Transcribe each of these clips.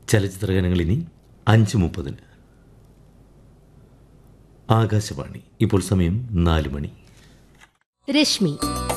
ചലച്ചിത്രഗാനങ്ങൾ ഇനി അഞ്ച് മുപ്പതിന് ആകാശവാണി ഇപ്പോൾ സമയം നാല് മണി രശ്മി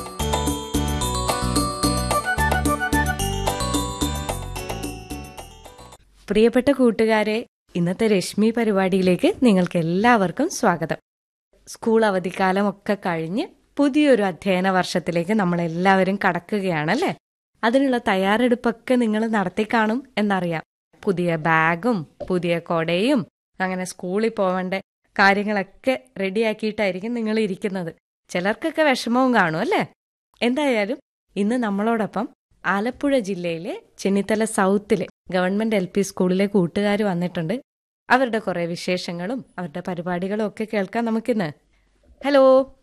പ്രിയപ്പെട്ട കൂട്ടുകാരെ ഇന്നത്തെ രശ്മി പരിപാടിയിലേക്ക് നിങ്ങൾക്ക് എല്ലാവർക്കും സ്വാഗതം സ്കൂൾ അവധിക്കാലം ഒക്കെ കഴിഞ്ഞ് പുതിയൊരു അധ്യയന വർഷത്തിലേക്ക് നമ്മൾ എല്ലാവരും കടക്കുകയാണല്ലേ അതിനുള്ള തയ്യാറെടുപ്പൊക്കെ നിങ്ങൾ നടത്തി കാണും എന്നറിയാം പുതിയ ബാഗും പുതിയ കൊടയും അങ്ങനെ സ്കൂളിൽ പോവേണ്ട കാര്യങ്ങളൊക്കെ റെഡിയാക്കിയിട്ടായിരിക്കും നിങ്ങൾ ഇരിക്കുന്നത് ചിലർക്കൊക്കെ വിഷമവും കാണും അല്ലേ എന്തായാലും ഇന്ന് നമ്മളോടൊപ്പം ആലപ്പുഴ ജില്ലയിലെ ചെന്നിത്തല സൗത്തിലെ ഗവൺമെന്റ് എൽ പി സ്കൂളിലെ കൂട്ടുകാർ വന്നിട്ടുണ്ട് അവരുടെ കുറെ വിശേഷങ്ങളും അവരുടെ പരിപാടികളും ഒക്കെ കേൾക്കാം നമുക്കിന്ന് ഹലോ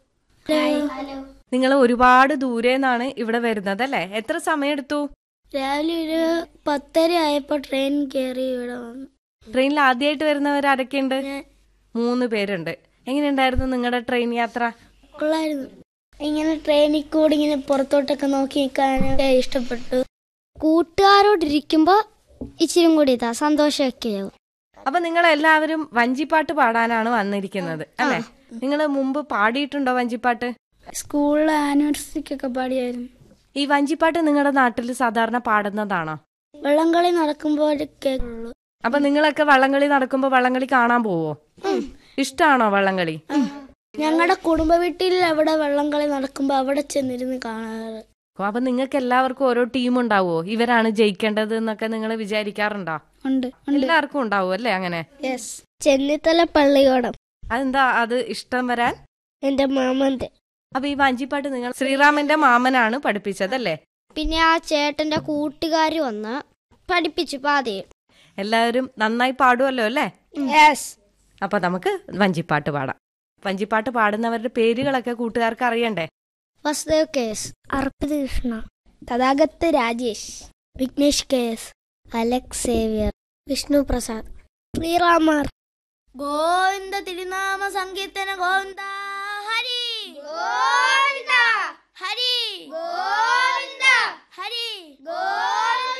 നിങ്ങൾ ഒരുപാട് ദൂരെ നിന്നാണ് ഇവിടെ വരുന്നത് അല്ലേ എത്ര സമയം എടുത്തു രാവിലെ ഒരു പത്തര ആയപ്പോ ട്രെയിൻ കയറി ഇവിടെ വന്നു ട്രെയിനിൽ ആദ്യമായിട്ട് വരുന്നവർ ആരൊക്കെയുണ്ട് ഞാൻ മൂന്ന് പേരുണ്ട് എങ്ങനെയുണ്ടായിരുന്നു നിങ്ങളുടെ ട്രെയിൻ യാത്ര കൊള്ളായിരുന്നു ഇങ്ങനെ ട്രെയിനിൽ കൂടി ഇങ്ങനെ പുറത്തോട്ടൊക്കെ നോക്കി നിൽക്കാനൊക്കെ ഇഷ്ടപ്പെട്ടു കൂട്ടുകാരോടിരിക്കുമ്പോ ഇച്ചിരി കൂടി ഇതാ സന്തോഷമൊക്കെ ആവും അപ്പൊ നിങ്ങൾ എല്ലാവരും വഞ്ചിപ്പാട്ട് പാടാനാണ് വന്നിരിക്കുന്നത് അല്ലെ നിങ്ങൾ മുമ്പ് പാടിയിട്ടുണ്ടോ വഞ്ചിപ്പാട്ട് സ്കൂളിലെ ആനിവേഴ്സറിക്കൊക്കെ പാടിയായിരുന്നു ഈ വഞ്ചിപ്പാട്ട് നിങ്ങളുടെ നാട്ടിൽ സാധാരണ പാടുന്നതാണോ വെള്ളംകളി നടക്കുമ്പോഴൊക്കെ ഉള്ളു അപ്പൊ നിങ്ങളൊക്കെ വള്ളംകളി നടക്കുമ്പോ വള്ളംകളി കാണാൻ പോവോ ഇഷ്ടാണോ വള്ളംകളി ഞങ്ങളുടെ കുടുംബ വീട്ടിൽ അവിടെ വെള്ളംകളി നടക്കുമ്പോ അവിടെ ചെന്നിരുന്ന് കാണാറ് ഓ, അപ്പൊ നിങ്ങൾക്ക് എല്ലാവർക്കും ഓരോ ടീം ഉണ്ടാവോ ഇവരാണ് ജയിക്കേണ്ടത് എന്നൊക്കെ നിങ്ങൾ വിചാരിക്കാറുണ്ടോ ഉണ്ട് എല്ലാവർക്കും ഉണ്ടാവും അല്ലേ അങ്ങനെ യെസ് ചെന്നിത്തല പള്ളിയോടം അതെന്താ അത് ഇഷ്ടം വരാൻ എന്റെ മാമന്റെ അപ്പൊ ഈ വഞ്ചിപ്പാട്ട് നിങ്ങൾ ശ്രീറാമന്റെ മാമനാണ് പഠിപ്പിച്ചതല്ലേ പിന്നെ ആ ചേട്ടന്റെ കൂട്ടുകാര് വന്ന് പഠിപ്പിച്ചു പാതയും എല്ലാവരും നന്നായി പാടുമല്ലോ അല്ലേ യെസ് അപ്പൊ നമുക്ക് വഞ്ചിപ്പാട്ട് പാടാം വഞ്ചിപ്പാട്ട് പാടുന്നവരുടെ പേരുകളൊക്കെ കൂട്ടുകാർക്ക് അറിയണ്ടേ വസുദേവ് കേസ് Arpith Krishna Thathagath Rajesh Vignesh K S Alex Xavier Vishnu Prasad ശ്രീറാമർ ഗോവിന്ദ തിരുനാമ സങ്കീർത്തന ഗോവിന്ദ ഹരി